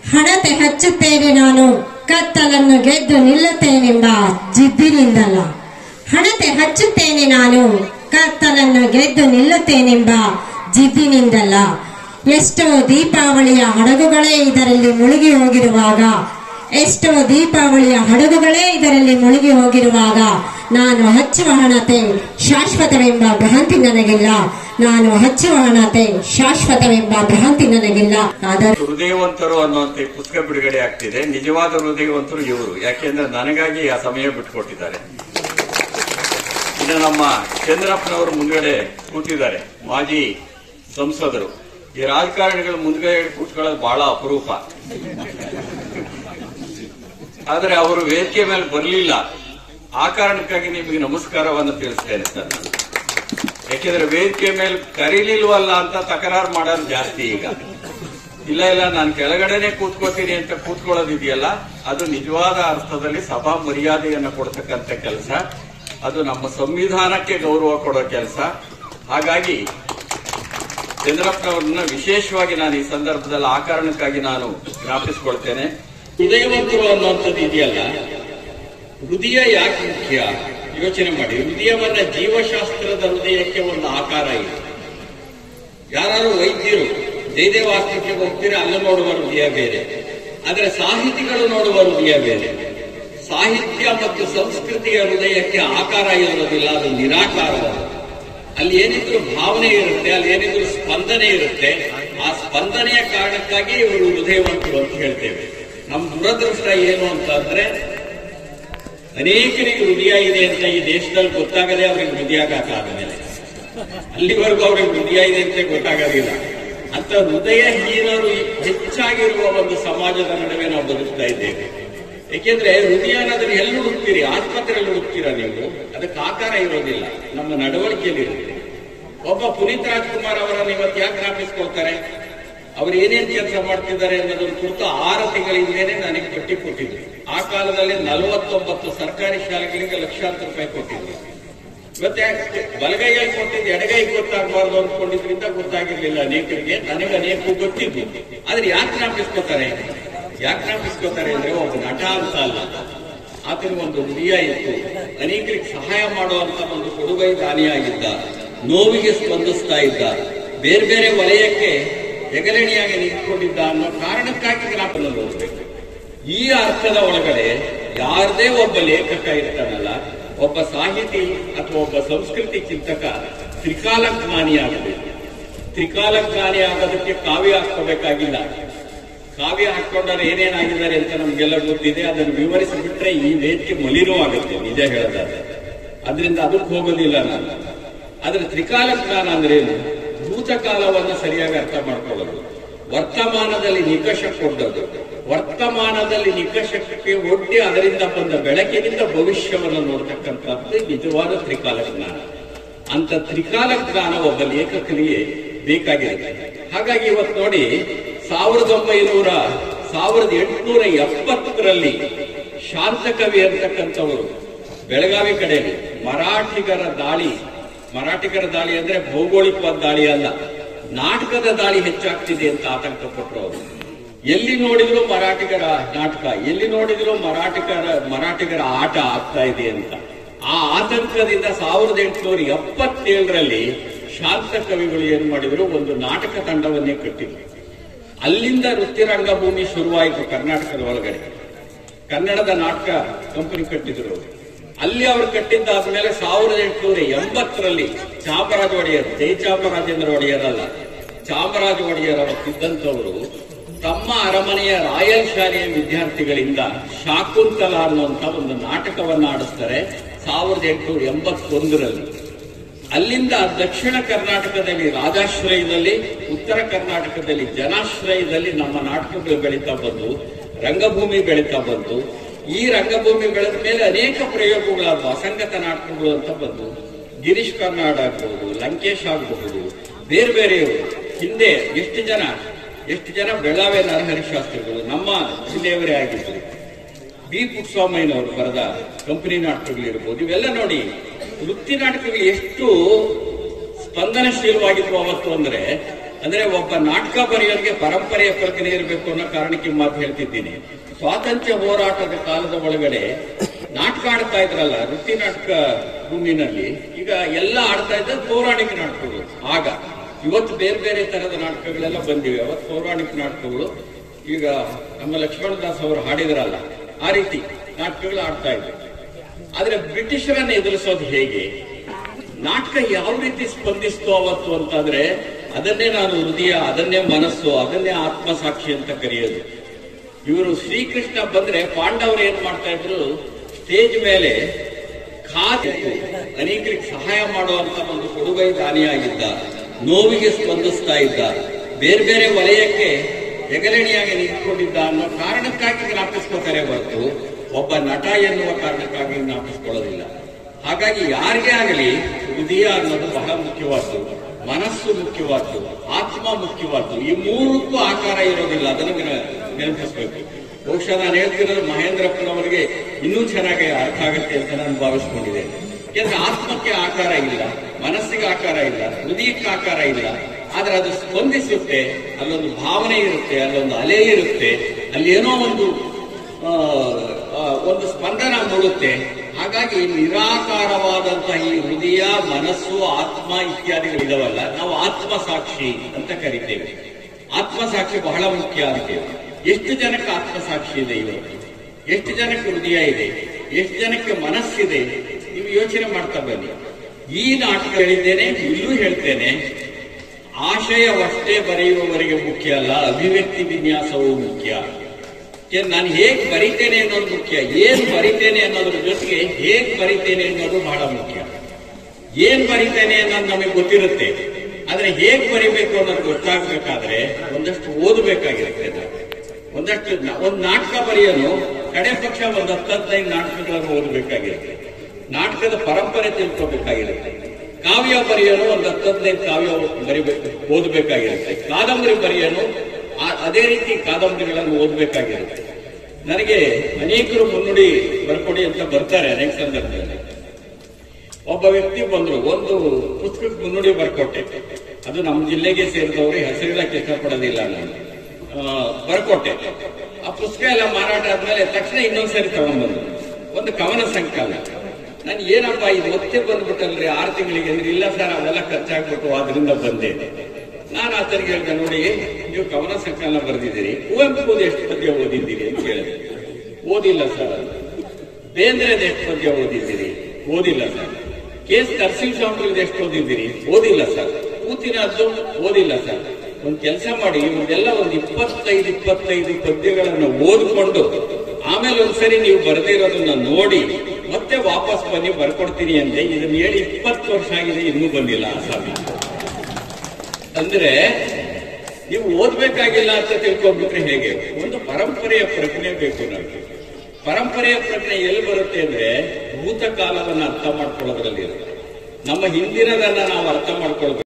ಹಣತೆ ಹಚ್ಚುತ್ತೇನೆ ನಾನು ಕತ್ತಲನ್ನು ಗೆದ್ದು ನಿಲ್ಲುತ್ತೇನೆಂಬ ಜಿದ್ದಿನಿಂದಲ್ಲ ಹಣತೆ ಹಚ್ಚುತ್ತೇನೆ ನಾನು ಕತ್ತಲನ್ನು ಗೆದ್ದು ನಿಲ್ಲುತ್ತೇನೆಂಬ ಜಿದ್ದಿನಿಂದಲ್ಲ ಎಷ್ಟೋ ದೀಪಾವಳಿಯ ಹಡಗುಗಳೇ ಇದರಲ್ಲಿ ಮುಳುಗಿ ಹೋಗಿರುವಾಗ ಎಷ್ಟೋ ದೀಪಾವಳಿಯ ಹಡಗುಗಳೇ ಇದರಲ್ಲಿ ಮುಳುಗಿ ಹೋಗಿರುವಾಗ ನಾನು ಹಚ್ಚುವ ಹಣತೆ ಶಾಶ್ವತವೆಂಬ ಭ್ರಾಂತಿ ನನಗಿಲ್ಲ ನಾನು ಹಚ್ಚುವ ಹಣತೆ ಶಾಶ್ವತವೆಂಬ ಭ್ರಾಂತಿ ನನಗಿಲ್ಲ ಆದರೆ ಹೃದಯವಂತರು ಅನ್ನುವಂತ ಈ ಪುಸ್ತಕ ಬಿಡುಗಡೆ ಆಗ್ತಿದೆ ನಿಜವಾದ ಹೃದಯವಂತರು ಇವರು ಯಾಕೆಂದ್ರೆ ನನಗಾಗಿ ಆ ಸಮಯ ಬಿಟ್ಟುಕೊಟ್ಟಿದ್ದಾರೆ ಇನ್ನು ನಮ್ಮ ಚಂದ್ರಪ್ಪನವರು ಮುಂದ್ಗಡೆ ಕೂತಿದ್ದಾರೆ ಮಾಜಿ ಸಂಸದರು ಈ ರಾಜಕಾರಣಿಗಳು ಮುಂದ್ಗಡೆ ಕೂತ್ಕೊಳ್ಳೋದು ಬಹಳ ಅಪರೂಪ ಆದ್ರೆ ಅವರು ವೇದಿಕೆ ಮೇಲೆ ಬರಲಿಲ್ಲ ಆ ಕಾರಣಕ್ಕಾಗಿ ನಿಮಗೆ ನಮಸ್ಕಾರವನ್ನು ತಿಳಿಸ್ತೇನೆ ಸರ್ ನಾನು. ಯಾಕೆಂದ್ರೆ ವೇದಿಕೆ ಮೇಲೆ ಕರೀಲಿಲ್ವಲ್ಲ ಅಂತ ತಕರಾರು ಮಾಡೋದು ಜಾಸ್ತಿ ಈಗ ಇಲ್ಲ ಇಲ್ಲ ನಾನು ಕೆಳಗಡೆನೆ ಕೂತ್ಕೋತೀನಿ ಅಂತ ಕೂತ್ಕೊಳ್ಳೋದಿದೆಯಲ್ಲ ಅದು ನಿಜವಾದ ಅರ್ಥದಲ್ಲಿ ಸಭಾ ಮರ್ಯಾದೆಯನ್ನು ಕೊಡ್ತಕ್ಕಂಥ ಕೆಲಸ ಅದು ನಮ್ಮ ಸಂವಿಧಾನಕ್ಕೆ ಗೌರವ ಕೊಡೋ ಕೆಲಸ ಹಾಗಾಗಿ ಚಂದ್ರಪ್ಪನವ್ರನ್ನ ವಿಶೇಷವಾಗಿ ನಾನು ಈ ಸಂದರ್ಭದಲ್ಲಿ ಆ ಕಾರಣಕ್ಕಾಗಿ ನಾನು ಜ್ಞಾಪಿಸ್ಕೊಳ್ತೇನೆ ಹೃದಯವಂತರು ಅನ್ನುವಂಥದ್ದು ಇದೆಯಲ್ಲ ಹೃದಯ ಯಾಕೆ ಮುಖ್ಯ ಯೋಚನೆ ಮಾಡಿ ಹೃದಯವನ್ನ ಜೀವಶಾಸ್ತ್ರದ ಹೃದಯಕ್ಕೆ ಒಂದು ಆಕಾರ ಇದೆ ಯಾರು ವೈದ್ಯರು ಜಯದೇವ ಆಸ್ಪತ್ರೆಗೆ ಹೋಗ್ತೀರಾ ಅಲ್ಲಿ ನೋಡುವ ಹೃದಯ ಬೇರೆ ಆದರೆ ಸಾಹಿತಿಗಳು ನೋಡುವ ಹೃದಯ ಬೇರೆ ಸಾಹಿತ್ಯ ಮತ್ತು ಸಂಸ್ಕೃತಿಯ ಹೃದಯಕ್ಕೆ ಆಕಾರ ಇರೋದಿಲ್ಲ ಅದು ನಿರಾಕಾರವಾದ ಅಲ್ಲಿ ಏನಿದ್ರು ಭಾವನೆ ಇರುತ್ತೆ ಅಲ್ಲಿ ಏನಿದ್ರು ಸ್ಪಂದನೆ ಇರುತ್ತೆ ಆ ಸ್ಪಂದನೆಯ ಕಾರಣಕ್ಕಾಗಿ ಇವರು ಹೃದಯವಂತರು ಅಂತ ಹೇಳ್ತೇವೆ ನಮ್ಮ ದುರದೃಷ್ಟ ಏನು ಅಂತ ಅಂದ್ರೆ ಅನೇಕರಿಗೆ ಹೃದಯ ಇದೆ ಅಂತ ಈ ದೇಶದಲ್ಲಿ ಗೊತ್ತಾಗದೆ ಅವ್ರಿಗೆ ಹೃದಯಾಘಾತ ಆದ ಮೇಲೆ ಅಲ್ಲಿವರೆಗೂ ಅವ್ರಿಗೆ ಹೃದಯ ಇದೆ ಅಂತ ಗೊತ್ತಾಗೋದಿಲ್ಲ ಅಂತ ಹೃದಯ ಹೀನರು ಹೆಚ್ಚಾಗಿರುವ ಒಂದು ಸಮಾಜದ ನಡುವೆ ನಾವು ಬದುಕ್ತಾ ಇದ್ದೇವೆ ಏಕೆಂದ್ರೆ ಹೃದಯ ಅನ್ನೋದನ್ನ ಎಲ್ಲಿ ಹುಡುಕ್ತೀರಿ ಆಸ್ಪತ್ರೆಯಲ್ಲಿ ಹುಡುಕ್ತೀರಾ ನೀವು ಅದಕ್ಕೆ ಆಕಾರ ಇರೋದಿಲ್ಲ ನಮ್ಮ ನಡವಳಿಕೆಯಲ್ಲಿ ಇರುತ್ತೆ ಒಬ್ಬ ಪುನೀತ್ ರಾಜ್ಕುಮಾರ್ ಅವರನ್ನು ಇವತ್ತು ಯಾಕೆ ಜ್ಞಾಪಿಸ್ಕೊಳ್ತಾರೆ ಅವ್ರು ಏನೇನ್ ಕೆಲಸ ಮಾಡ್ತಿದ್ದಾರೆ ಅನ್ನೋದನ್ನ ಕುರಿತು ಆರು ತಿಂಗಳ ಹಿಂದೆನೆ ನನಗೆ ಪಟ್ಟಿ ಕೊಟ್ಟಿದ್ರು ಆ ಕಾಲದಲ್ಲಿ ನಲವತ್ತೊಂಬತ್ತು ಸರ್ಕಾರಿ ಶಾಲೆಗಳಿಗೆ ಲಕ್ಷಾಂತರ ರೂಪಾಯಿ ಕೊಟ್ಟಿದ್ರು ಇವತ್ತೆ ಬಲಗೈಯಲ್ಲಿ ಕೊಟ್ಟಿದ್ದು ಎಡಗೈಗೆ ಗೊತ್ತಾಗಬಾರ್ದು ಅಂದ್ಕೊಂಡಿದ್ರಿಂದ ಗೊತ್ತಾಗಿರ್ಲಿಲ್ಲ ಅನೇಕರಿಗೆ ನನಗೆ ಅನೇಕ ಗೊತ್ತಿದ್ದು ಆದ್ರೆ ಯಾಕೆ ಜ್ಞಾಪಿಸ್ಕೋತಾರೆ ಯಾಕೆ ಜ್ಞಾಪಿಸ್ಕೋತಾರೆ ಅಂದ್ರೆ ಒಬ್ಬ ನಟ ಅಂತ ಅಲ್ಲ ಆತನ ಒಂದು ಹೃದಯ ಇತ್ತು ಅನೇಕರಿಗೆ ಸಹಾಯ ಮಾಡುವಂತ ಒಂದು ಕೊಡುಗೈ ದಾನಿಯಾಗಿದ್ದ ನೋವಿಗೆ ಸ್ಪಂದಿಸ್ತಾ ಇದ್ದ ಬೇರೆ ಬೇರೆ ವಲಯಕ್ಕೆ ಹೆಗಲಣಿಯಾಗಿ ನಿಂತ್ಕೊಂಡಿದ್ದ ಅನ್ನೋ ಕಾರಣಕ್ಕಾಗಿ ಜ್ಞಾಪನ ಹೋಗ್ಬೇಕು ಈ ಅರ್ಥದ ಒಳಗಡೆ ಯಾರದೇ ಒಬ್ಬ ಲೇಖಕ ಇರ್ತಾನಲ್ಲ ಒಬ್ಬ ಸಾಹಿತಿ ಅಥವಾ ಒಬ್ಬ ಸಂಸ್ಕೃತಿ ಚಿಂತಕ ತ್ರಿಕಾಲಜ್ಞಾನಿ ಆಗಬೇಕು ತ್ರಿಕಾಲಜ್ಞಾನಿ ಆಗೋದಕ್ಕೆ ಕಾವ್ಯ ಹಾಕೋಬೇಕಾಗಿಲ್ಲ ಕಾವ್ಯ ಹಾಕೊಂಡರೆ ಏನೇನಾಗಿದ್ದಾರೆ ಅಂತ ನಮ್ಗೆಲ್ಲ ಗೊತ್ತಿದೆ ಅದನ್ನು ವಿವರಿಸಿಬಿಟ್ರೆ ಈ ವೇದಿಕೆ ಮಲಿನೂ ಆಗುತ್ತೆ ನಿಜ ಹೇಳೋದಾದ್ರೆ ಅದರಿಂದ ಅದಕ್ಕೆ ಹೋಗೋದಿಲ್ಲ ನಾನು ಆದ್ರೆ ತ್ರಿಕಾಲ ಜ್ಞಾನ ಅಂದ್ರೆ ಏನು ಭೂತಕಾಲವನ್ನ ಸರಿಯಾಗಿ ಅರ್ಥ ಮಾಡ್ಕೊಳ್ಳೋದು ವರ್ತಮಾನದಲ್ಲಿ ನಿಕಷ ಕೊಡೋದು ವರ್ತಮಾನದಲ್ಲಿ ನಿಕಷಕ್ಕೆ ಒಡ್ಡಿ ಅದರಿಂದ ಬಂದ ಬೆಳಕಿನಿಂದ ಭವಿಷ್ಯವನ್ನು ನೋಡ್ತಕ್ಕಂಥದ್ದು ನಿಜವಾದ ತ್ರಿಕಾಲ ಜ್ಞಾನ ಅಂತ ತ್ರಿಕಾಲ ಜ್ಞಾನ ಒಬ್ಬ ಲೇಖಕನಿಗೆ ಬೇಕಾಗಿರುತ್ತೆ ಹಾಗಾಗಿ ಇವತ್ತು ನೋಡಿ ಸಾವಿರದ ಒಂಬೈನೂರ ಸಾವಿರದ ಎಂಟುನೂರ ಎಪ್ಪತ್ತರಲ್ಲಿ ಶಾಂತಕವಿ ಅಂತಕ್ಕಂಥವರು ಬೆಳಗಾವಿ ಕಡೆಯಲ್ಲಿ ಮರಾಠಿಗರ ದಾಳಿ ಮರಾಠಿಗರ ದಾಳಿ ಅಂದ್ರೆ ಭೌಗೋಳಿಕವಾದ ದಾಳಿ ಅಲ್ಲ ನಾಟಕದ ದಾಳಿ ಹೆಚ್ಚಾಗ್ತಿದೆ ಅಂತ ಆತಂಕ ಪಟ್ಟರು ಅವರು ಎಲ್ಲಿ ನೋಡಿದ್ರು ಮರಾಠಿಗರ ನಾಟಕ ಎಲ್ಲಿ ನೋಡಿದ್ರು ಮರಾಠಿಗರ ಮರಾಠಿಗರ ಆಟ ಆಗ್ತಾ ಇದೆ ಅಂತ ಆ ಆತಂಕದಿಂದ ಸಾವಿರದ ಎಂಟುನೂರ ಎಪ್ಪತ್ತೇಳರಲ್ಲಿ ಶಾಂತ ಕವಿಗಳು ಏನ್ ಮಾಡಿದ್ರು ಒಂದು ನಾಟಕ ತಂಡವನ್ನೇ ಕಟ್ಟಿದ್ರು ಅಲ್ಲಿಂದ ನೃತ್ಯ ರಂಗಭೂಮಿ ಶುರುವಾಯಿತು ಕರ್ನಾಟಕದ ಒಳಗಡೆ ಕನ್ನಡದ ನಾಟಕ ಕಂಪನಿ ಕಟ್ಟಿದ್ರು ಅವರು. ಅಲ್ಲಿ ಅವರು ಕಟ್ಟಿದ್ದಾದ್ಮೇಲೆ ಸಾವಿರದ ಎಂಟುನೂರ ಎಂಬತ್ತರಲ್ಲಿ ಚಾಮರಾಜ ಒಡೆಯರ್ ಜಯಚಾಮರಾಜೇಂದ್ರ ಒಡೆಯರ್ ಅಲ್ಲ ಚಾಮರಾಜ ಒಡೆಯರ್ ಅವರು ಇದ್ದಂಥವರು ತಮ್ಮ ಅರಮನೆಯ ರಾಯಲ್ ಶಾಲೆಯ ವಿದ್ಯಾರ್ಥಿಗಳಿಂದ ಶಾಕುಂತಲ ಅನ್ನುವಂತ ಒಂದು ನಾಟಕವನ್ನ ಆಡಿಸ್ತಾರೆ ಸಾವಿರದ ಎಂಟುನೂರ ಎಂಬತ್ತೊಂದರಲ್ಲಿ ಅಲ್ಲಿಂದ ದಕ್ಷಿಣ ಕರ್ನಾಟಕದಲ್ಲಿ ರಾಜಾಶ್ರಯದಲ್ಲಿ ಉತ್ತರ ಕರ್ನಾಟಕದಲ್ಲಿ ಜನಾಶ್ರಯದಲ್ಲಿ ನಮ್ಮ ನಾಟಕಗಳು ಬೆಳೀತಾ ಬಂದು ರಂಗಭೂಮಿ ಬೆಳೀತಾ ಬಂತು ಈ ರಂಗಭೂಮಿ ಬೆಳೆದ ಮೇಲೆ ಅನೇಕ ಪ್ರಯೋಗಗಳಾದವು ಅಸಂಗತ ನಾಟಕಗಳು ಅಂತ ಬಂದು ಗಿರೀಶ್ ಕರ್ನಾಡ್ ಆಗ್ಬಹುದು ಲಂಕೇಶ್ ಆಗಬಹುದು ಬೇರೆ ಬೇರೆಯವರು ಹಿಂದೆ ಎಷ್ಟು ಜನ ಎಷ್ಟು ಜನ ಬೆಳಗಾವಿ ನರಹರಿ ಶಾಸ್ತ್ರಿಗಳು ನಮ್ಮ ಜಿಲ್ಲೆಯವರೇ ಆಗಿದ್ರು ಬಿ ಪುಟ್ಟಸ್ವಾಮಯ್ಯನವರು ಬರೆದ ಕಂಪನಿ ನಾಟಕಗಳಿರ್ಬೋದು ಇವೆಲ್ಲ ನೋಡಿ ವೃತ್ತಿ ನಾಟಕಗಳು ಎಷ್ಟು ಸ್ಪಂದನಶೀಲವಾಗಿದ್ವು ಅವತ್ತು ಅಂದ್ರೆ ಅಂದ್ರೆ ಒಬ್ಬ ನಾಟಕ ಬರೆಯೋರಿಗೆ ಪರಂಪರೆಯ ಪ್ರಜ್ಞೆ ಇರಬೇಕು ಅನ್ನೋ ಕಾರಣಕ್ಕೆ ಈ ಮಾತು ಹೇಳ್ತಿದ್ದೀನಿ ಸ್ವಾತಂತ್ರ್ಯ ಹೋರಾಟದ ಕಾಲದ ಒಳಗಡೆ ನಾಟಕ ಆಡ್ತಾ ಇದ್ರಲ್ಲ ವೃತ್ತಿ ನಾಟಕ ಭೂಮಿನಲ್ಲಿ ಈಗ ಎಲ್ಲ ಆಡ್ತಾ ಇದ್ದ ಪೌರಾಣಿಕ ನಾಟಕಗಳು ಆಗ ಇವತ್ತು ಬೇರೆ ಬೇರೆ ತರದ ನಾಟಕಗಳೆಲ್ಲ ಬಂದಿವೆ ಅವತ್ತು ಪೌರಾಣಿಕ ನಾಟಕಗಳು ಈಗ ನಮ್ಮ ಲಕ್ಷ್ಮಣದಾಸ್ ಅವರು ಹಾಡಿದ್ರಲ್ಲ ಆ ರೀತಿ ನಾಟಕಗಳು ಆಡ್ತಾ ಇದ್ರು ಆದ್ರೆ ಬ್ರಿಟಿಷರನ್ನ ಎದುರಿಸೋದು ಹೇಗೆ ನಾಟಕ ಯಾವ ರೀತಿ ಸ್ಪಂದಿಸ್ತು ಅವತ್ತು ಅಂತಂದ್ರೆ ಅದನ್ನೇ ನಾನು ಹೃದಯ ಅದನ್ನೇ ಮನಸ್ಸು ಅದನ್ನೇ ಆತ್ಮಸಾಕ್ಷಿ ಅಂತ ಕರೆಯೋದು ಇವರು ಶ್ರೀಕೃಷ್ಣ ಬಂದ್ರೆ ಪಾಂಡವರು ಏನ್ ಮಾಡ್ತಾ ಇದ್ರು ಸ್ಟೇಜ್ ಮೇಲೆ ಖಾದಿ ಅನೇಕರಿಗೆ ಸಹಾಯ ಮಾಡುವಂತ ಒಂದು ಕೊಡುಗೈ ದಾನಿಯಾಗಿದ್ದ ನೋವಿಗೆ ಸ್ಪಂದಿಸ್ತಾ ಇದ್ದ ಬೇರೆ ಬೇರೆ ವಲಯಕ್ಕೆ ಹೆಗಲೆಣಿಯಾಗಿ ನಿಂತ್ಕೊಂಡಿದ್ದ ಅನ್ನೋ ಕಾರಣಕ್ಕಾಗಿ ಜ್ಞಾಪಿಸ್ಕೋತಾರೆ ಹೊರತು ಒಬ್ಬ ನಟ ಎನ್ನುವ ಕಾರಣಕ್ಕಾಗಿ ಜ್ಞಾಪಿಸ್ಕೊಳ್ಳೋದಿಲ್ಲ ಹಾಗಾಗಿ ಯಾರಿಗೇ ಆಗಲಿ ಹೃದಯ ಅನ್ನೋದು ಬಹಳ ಮುಖ್ಯವಾದ್ದು ಮನಸ್ಸು ಮುಖ್ಯವಾದ್ದು ಆತ್ಮ ಮುಖ್ಯವಾದ್ದು ಈ ಮೂರಕ್ಕೂ ಆಕಾರ ಇರೋದಿಲ್ಲ ಅದನ್ನು ನೆನ- ನೆನಪಿಸ್ಬೇಕು ಬಹುಶಃ ನಾನು ಹೇಳ್ತಿರೋದು ಮಹೇಂದ್ರಪ್ಪನವರಿಗೆ ಇನ್ನೂ ಚೆನ್ನಾಗಿ ಅರ್ಥ ಆಗುತ್ತೆ ಅಂತ ನಾನು ಭಾವಿಸ್ಕೊಂಡಿದ್ದೇನೆ ಯಾಕಂದ್ರೆ ಆತ್ಮಕ್ಕೆ ಆಕಾರ ಇಲ್ಲ ಮನಸ್ಸಿಗೆ ಆಕಾರ ಇಲ್ಲ ಹೃದಯಕ್ಕೆ ಆಕಾರ ಇಲ್ಲ ಆದ್ರೆ ಅದು ಸ್ಪಂದಿಸುತ್ತೆ ಅಲ್ಲೊಂದು ಭಾವನೆ ಇರುತ್ತೆ ಅಲ್ಲೊಂದು ಅಲೆ ಇರುತ್ತೆ ಅಲ್ಲಿ ಏನೋ ಒಂದು ಆ, ಆ, ಒಂದು ಸ್ಪಂದನ ಮೂಡುತ್ತೆ ಹಾಗಾಗಿ ನಿರಾಕಾರವಾದಂತಹ ಈ ಹೃದಯ ಮನಸ್ಸು ಆತ್ಮ ಇತ್ಯಾದಿಗಳು ಇದಾವಲ್ಲ ನಾವು ಆತ್ಮ ಸಾಕ್ಷಿ ಅಂತ ಕರಿತೇವೆ ಆತ್ಮ ಸಾಕ್ಷಿ ಬಹಳ ಮುಖ್ಯ ಅಂತೇವೆ ಎಷ್ಟು ಜನಕ್ಕೆ ಆತ್ಮ ಸಾಕ್ಷಿ ಇದೆ ಇವತ್ತು ಎಷ್ಟು ಜನಕ್ಕೆ ಹೃದಯ ಇದೆ ಎಷ್ಟು ಜನಕ್ಕೆ ಮನಸ್ಸಿದೆ ನೀವು ಯೋಚನೆ ಮಾಡ್ತಾ ಬನ್ನಿ ಈ ನಾಟಕ ಹೇಳಿದ್ದೇನೆ ಇಲ್ಲೂ ಹೇಳ್ತೇನೆ ಆಶಯವಷ್ಟೇ ಬರೆಯುವವರಿಗೆ ಮುಖ್ಯ ಅಲ್ಲ ಅಭಿವ್ಯಕ್ತಿ ವಿನ್ಯಾಸವೂ ಮುಖ್ಯ ಏನ್ ನಾನು ಹೇಗ್ ಬರಿತೇನೆ ಅನ್ನೋದು ಮುಖ್ಯ ಏನ್ ಬರಿತೇನೆ ಅನ್ನೋದ್ರ ಜೊತೆಗೆ ಹೇಗ್ ಬರಿತೇನೆ ಅನ್ನೋದು ಬಹಳ ಮುಖ್ಯ ಏನ್ ಬರಿತೇನೆ ಅನ್ನೋದು ನಮಗೆ ಗೊತ್ತಿರುತ್ತೆ ಆದ್ರೆ ಹೇಗ್ ಬರಿಬೇಕು ಅನ್ನೋದು ಗೊತ್ತಾಗ್ಬೇಕಾದ್ರೆ ಒಂದಷ್ಟು ಓದಬೇಕಾಗಿರುತ್ತೆ ನಾವು. ಒಂದಷ್ಟು ನ- ಒಂದ್ ನಾಟಕ ಬರೆಯೋನು ಕಡೆ ಪಕ್ಷ ಒಂದು ಹತ್ತು ಹದಿನೈದು ನಾಟಕಗಳನ್ನು ಓದಬೇಕಾಗಿರುತ್ತೆ ನಾಟಕದ ಪರಂಪರೆ ತಿಳ್ಕೋಬೇಕಾಗಿರುತ್ತೆ ಕಾವ್ಯ ಬರೆಯೋನು ಒಂದು ಹತ್ತು ಹದಿನೈದು ಕಾವ್ಯ ಬರಿಬೇಕು ಓದಬೇಕಾಗಿರುತ್ತೆ ಕಾದಂಬರಿ ಬರೆಯೋನು ಆ- ಅದೇ ರೀತಿ ಕಾದಂಬರಿಗಳನ್ನು ಓದಬೇಕಾಗಿರುತ್ತೆ ನನಗೆ ಅನೇಕರು ಮುನ್ನುಡಿ ಬರ್ಕೊಡಿ ಅಂತ ಬರ್ತಾರೆ ಅನೇಕ ಸಂದರ್ಭದಲ್ಲಿ ಒಬ್ಬ ವ್ಯಕ್ತಿ ಬಂದ್ರು ಒಂದು ಪುಸ್ತಕಕ್ಕೆ ಮುನ್ನುಡಿ ಬರ್ಕೊಟ್ಟೆ ಅದು ನಮ್ಮ ಜಿಲ್ಲೆಗೆ ಸೇರಿದವರು ಹೆಸರಿಡಕ್ಕೆ ಇಷ್ಟಪಡೋದಿಲ್ಲ ನಾನು ಆ, ಬರ್ಕೊಟ್ಟೆ ಆ ಪುಸ್ತಕ ಎಲ್ಲ ಮಾರಾಟ ಆದ್ಮೇಲೆ ತಕ್ಷಣ ಇನ್ನೊಂದ್ಸರಿ ತಗೊಂಡ್ಬಂದು ಒಂದು ಕವನ ಸಂಕಲನ ನಾನು ಏನಪ್ಪ ಇದು ಮತ್ತೆ ಬಂದ್ಬಿಟ್ಟಲ್ರಿ ಆರು ತಿಂಗಳಿಗೆ ಅಂದ್ರೆ ಇಲ್ಲ ಸರ್ ಅವೆಲ್ಲ ಖರ್ಚಾಗ್ಬಿಟ್ಟು ಅದರಿಂದ ಬಂದೆ ನಾನು ಆತನಿಗೆ ಹೇಳಿದೆ ನೋಡಿ ನೀವು ಕವನ ಸಂಕಲನ ಬರೆದಿದ್ದೀರಿ ಕುವೆಂಪು ಎಷ್ಟು ಪದ್ಯ ಓದಿದ್ದೀರಿ ಅಂತ ಕೇಳಿದೆ ಓದಿಲ್ಲ ಸರ್ ಅಂದ. ಬೇಂದ್ರೆದ ಎಷ್ಟು ಪದ್ಯ ಓದಿದ್ದೀರಿ ಓದಿಲ್ಲ ಸರ್ ಕೆ ಎಸ್ ನರಸಿಂಹಸ್ವಾಮಿಗಳದ್ದು ಎಷ್ಟು ಓದಿದ್ದೀರಿ ಓದಿಲ್ಲ ಸರ್ ಕೂತಿನದ್ದು ಓದಿಲ್ಲ ಸರ್ ಒಂದ್ ಕೆಲಸ ಮಾಡಿ ಇವ್ರದೆಲ್ಲ ಒಂದು ಇಪ್ಪತ್ತೈದು ಇಪ್ಪತ್ತೈದು ಪದ್ಯಗಳನ್ನು ಓದ್ಕೊಂಡು ಆಮೇಲೆ ಒಂದ್ಸರಿ ನೀವು ಬರೆದಿರೋದನ್ನ ನೋಡಿ ಮತ್ತೆ ವಾಪಸ್ ಬನ್ನಿ ಬರ್ಕೊಡ್ತೀನಿ ಅಂದೆ ಇದನ್ನ ಹೇಳಿ ಇಪ್ಪತ್ತು ವರ್ಷ ಆಗಿದೆ ಇನ್ನೂ ಬಂದಿಲ್ಲ ಆ ಸ್ವಾಮಿ ಅಂದ್ರೆ ನೀವು ಓದ್ಬೇಕಾಗಿಲ್ಲ ಅಂತ ತಿಳ್ಕೊಂಡ್ಬಿಟ್ರೆ ಹೇಗೆ ಒಂದು ಪರಂಪರೆಯ ಪ್ರಜ್ಞೆ ಬೇಕು ನಮಗೆ ಪರಂಪರೆಯ ಪ್ರಜ್ಞೆ ಎಲ್ಲಿ ಬರುತ್ತೆ ಅಂದ್ರೆ ಭೂತಕಾಲವನ್ನ ಅರ್ಥ ಮಾಡ್ಕೊಳ್ಳೋದ್ರಲ್ಲಿ ಇರುತ್ತೆ ನಮ್ಮ ಹಿಂದಿನದನ್ನ ನಾವು ಅರ್ಥ ಮಾಡ್ಕೊಳ್ಬೇಕು